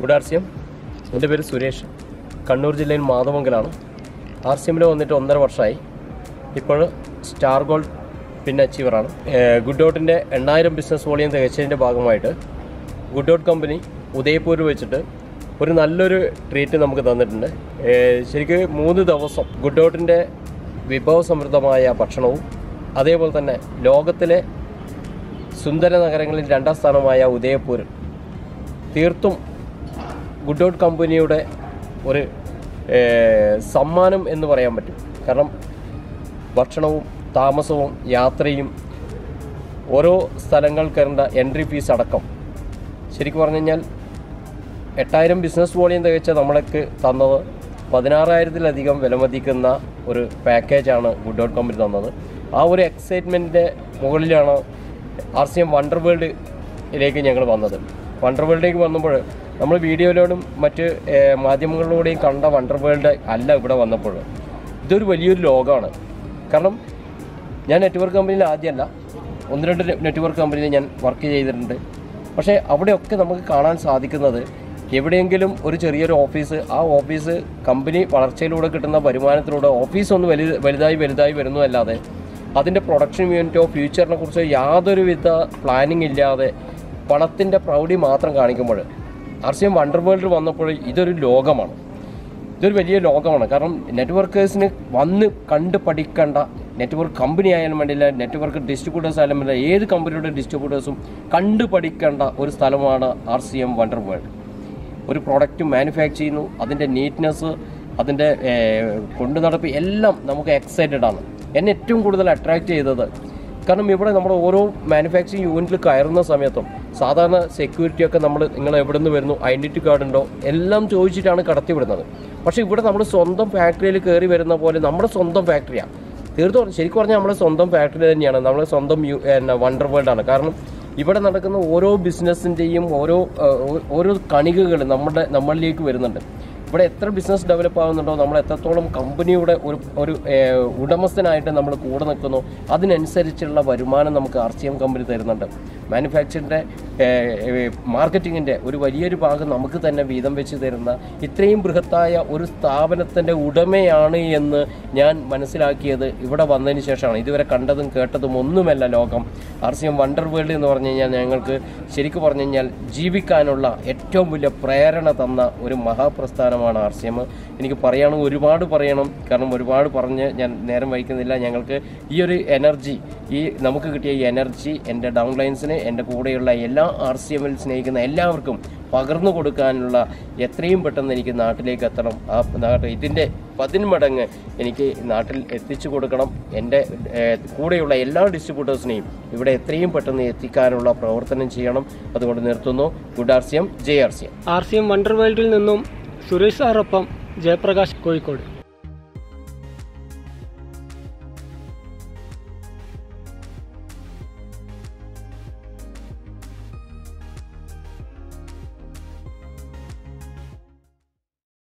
good R C M എൻ്റെ പേര് സുരേഷ് കണ്ണൂർ ജില്ലയിൽ മാതമംഗലാണ് ആർ സി എമ്മിൽ വന്നിട്ട് ഒന്നര വർഷമായി ഇപ്പോൾ സ്റ്റാർ ഗോൾഡ് പിന്നെ അച്ചീവറാണ് ഗുഡ് ഡോട്ടിൻ്റെ എണ്ണായിരം ബിസിനസ് വോളിയം തികച്ചതിൻ്റെ ഭാഗമായിട്ട് ഗുഡ് ഡോട്ട് കമ്പനി ഉദയപൂർ വെച്ചിട്ട് ഒരു നല്ലൊരു ട്രീറ്റ് നമുക്ക് തന്നിട്ടുണ്ട് ഏഹ് ശരിക്കും മൂന്ന് ദിവസം ഗുഡ് ഡോട്ടിൻ്റെ വിഭവസമൃദ്ധമായ ഭക്ഷണവും അതേപോലെ തന്നെ ലോകത്തിലെ സുന്ദര നഗരങ്ങളിൽ രണ്ടാം സ്ഥാനമായ ഉദയപൂർ തീർത്തും ഗുഡ് ഔട്ട് കമ്പനിയുടെ ഒരു ഏഹ്, സമ്മാനം എന്ന് പറയാൻ പറ്റും കാരണം ഭക്ഷണവും താമസവും യാത്രയും ഓരോ സ്ഥലങ്ങൾ കയറേണ്ട എൻട്രി ഫീസ് അടക്കം ശരിക്കും പറഞ്ഞു കഴിഞ്ഞാൽ എട്ടായിരം ബിസിനസ് വോളിയം തികച്ച നമ്മൾക്ക് തന്നത് പതിനാറായിരത്തിലധികം വിലമതിക്കുന്ന ഒരു പാക്കേജാണ് ഗുഡ് ഔട്ട് കമ്പനി തന്നത് ആ ഒരു എക്സൈറ്റ്മെൻറ്റിൻ്റെ മുകളിലാണ് ആർ സി എം വണ്ടർ വേൾഡിലേക്ക് ഞങ്ങൾ വന്നത് വണ്ടർ വേൾഡിലേക്ക് വന്നപ്പോൾ നമ്മൾ വീഡിയോയിലോടും മറ്റ് ഏഹ്, മാധ്യമങ്ങളിലൂടെയും കണ്ട വണ്ടർ വേൾഡ് അല്ല ഇവിടെ വന്നപ്പോൾ ഇതൊരു വലിയൊരു ലോകമാണ് കാരണം ഞാൻ നെറ്റ്വർക്ക് കമ്പനിയിൽ ആദ്യമല്ല ഒന്ന് രണ്ട് നെറ്റ്വർക്ക് കമ്പനിയിൽ ഞാൻ വർക്ക് ചെയ്തിട്ടുണ്ട് പക്ഷേ അവിടെയൊക്കെ നമുക്ക് കാണാൻ സാധിക്കുന്നത് എവിടെയെങ്കിലും ഒരു ചെറിയൊരു ഓഫീസ് ആ ഓഫീസ് കമ്പനി വളർച്ചയിലൂടെ കിട്ടുന്ന വരുമാനത്തിലൂടെ ഓഫീസ് ഒന്ന് വലു വലുതായി വലുതായി വരുന്നതല്ലാതെ അതിൻ്റെ പ്രൊഡക്ഷൻ യൂണിറ്റോ ഫ്യൂച്ചറിനെ കുറിച്ചോ യാതൊരുവിധ പ്ലാനിങ് ഇല്ലാതെ പണത്തിൻ്റെ പ്രൗഢി മാത്രം കാണിക്കുമ്പോൾ ആർ സി എം വണ്ടർ വേൾഡിൽ വന്നപ്പോൾ ഇതൊരു ലോകമാണ് ഇതൊരു വലിയ ലോകമാണ് കാരണം നെറ്റ്വർക്കേഴ്സിന് വന്ന് കണ്ട് പഠിക്കേണ്ട നെറ്റ്വർക്ക് കമ്പനി ആയാലും വേണ്ടില്ല നെറ്റ്വർക്ക് ഡിസ്ട്രിബ്യൂട്ടേഴ്സ് ആയാലും വേണ്ടില്ല ഏത് കമ്പനിയുടെ ഡിസ്ട്രിബ്യൂട്ടേഴ്സും കണ്ട് പഠിക്കേണ്ട ഒരു സ്ഥലമാണ് R C M wonder world ഒരു പ്രോഡക്റ്റ് മാനുഫാക്ചർ ചെയ്യുന്നു അതിൻ്റെ നീറ്റ്നെസ് അതിൻ്റെ കൊണ്ടു നടപ്പ് എല്ലാം നമുക്ക് എക്സൈറ്റഡ് ആണ് എന്നെ ഏറ്റവും കൂടുതൽ അട്രാക്റ്റ് ചെയ്തത് കാരണം ഇവിടെ നമ്മുടെ ഓരോ മാനുഫാക്ചറിങ് യൂണിറ്റിൽ കയറുന്ന സമയത്തും സാധാരണ സെക്യൂരിറ്റി ഒക്കെ നമ്മൾ നിങ്ങൾ എവിടെ നിന്ന് വരുന്നു ഐഡൻറ്റിറ്റി കാർഡ് ഉണ്ടോ എല്ലാം ചോദിച്ചിട്ടാണ് കടത്തി വിടുന്നത് പക്ഷേ ഇവിടെ നമ്മൾ സ്വന്തം ഫാക്ടറിയിൽ കയറി വരുന്ന പോലെ നമ്മുടെ സ്വന്തം ഫാക്ടറിയാണ് തീർത്തും ശരിക്കും പറഞ്ഞാൽ നമ്മുടെ സ്വന്തം ഫാക്ടറി തന്നെയാണ് നമ്മുടെ സ്വന്തം യു എന്നാ വണ്ടർ വേൾഡാണ് കാരണം ഇവിടെ നടക്കുന്ന ഓരോ ബിസിനസ്സിൻ്റെയും ഓരോ ഏഹ്, ഓ- ഓരോ കണികകൾ നമ്മുടെ നമ്മളിലേക്ക് വരുന്നുണ്ട് ഇവിടെ എത്ര ബിസിനസ് ഡെവലപ്പ് ആകുന്നുണ്ടോ നമ്മൾ എത്രത്തോളം കമ്പനിയുടെ ഒരു ഒരു ഏഹ്, ഉടമസ്ഥനായിട്ട് നമ്മൾ കൂടെ നിൽക്കുന്നു അതിനനുസരിച്ചുള്ള വരുമാനം നമുക്ക് ആർ സി എം കമ്പനി തരുന്നുണ്ട് മാനുഫാക്ചറിൻ്റെ മാർക്കറ്റിങ്ങിൻ്റെ ഒരു വലിയൊരു ഭാഗം നമുക്ക് തന്നെ വീതം വെച്ച് തരുന്ന ഇത്രയും ബൃഹത്തായ ഒരു സ്ഥാപനത്തിൻ്റെ ഉടമയാണ് എന്ന് ഞാൻ മനസ്സിലാക്കിയത് ഇവിടെ വന്നതിന് ശേഷമാണ് ഇതുവരെ കണ്ടതും കേട്ടതും ഒന്നുമല്ല ലോകം R C M wonder world എന്ന് പറഞ്ഞു കഴിഞ്ഞാൽ ഞങ്ങൾക്ക് ശരിക്കും പറഞ്ഞു കഴിഞ്ഞാൽ ജീവിക്കാനുള്ള ഏറ്റവും വലിയ പ്രേരണ തന്ന ഒരു മഹാപ്രസ്ഥാനമാണ് ആർ സി എം എനിക്ക് പറയുകയാണെങ്കിൽ ഒരുപാട് പറയണം കാരണം ഒരുപാട് പറഞ്ഞ് ഞാൻ നേരം വഹിക്കുന്നില്ല ഞങ്ങൾക്ക് ഈ ഒരു എനർജി ഈ നമുക്ക് കിട്ടിയ ഈ എനർജി എൻ്റെ ഡൗൺലൈൻസിന് എൻ്റെ കൂടെയുള്ള എല്ലാ ആർ സി എമ്മിൽ സ്നേഹിക്കുന്ന എല്ലാവർക്കും പകർന്നു കൊടുക്കാനുള്ള എത്രയും പെട്ടെന്ന് എനിക്ക് നാട്ടിലേക്ക് എത്തണം ആ നാട്ട് ഇതിൻ്റെ പതിന്മടങ്ങ് എനിക്ക് നാട്ടിൽ എത്തിച്ചു കൊടുക്കണം എൻ്റെ ഏഹ്, കൂടെയുള്ള എല്ലാ ഡിസ്ട്രിബ്യൂട്ടേഴ്സിനെയും ഇവിടെ എത്രയും പെട്ടെന്ന് എത്തിക്കാനുള്ള പ്രവർത്തനം ചെയ്യണം അതുകൊണ്ട് നിർത്തുന്നു good R C M J R C M R C M wonder വേൾഡിൽ നിന്നും സുരേഷ് സാറൊപ്പം ജയപ്രകാശ് കോഴിക്കോട്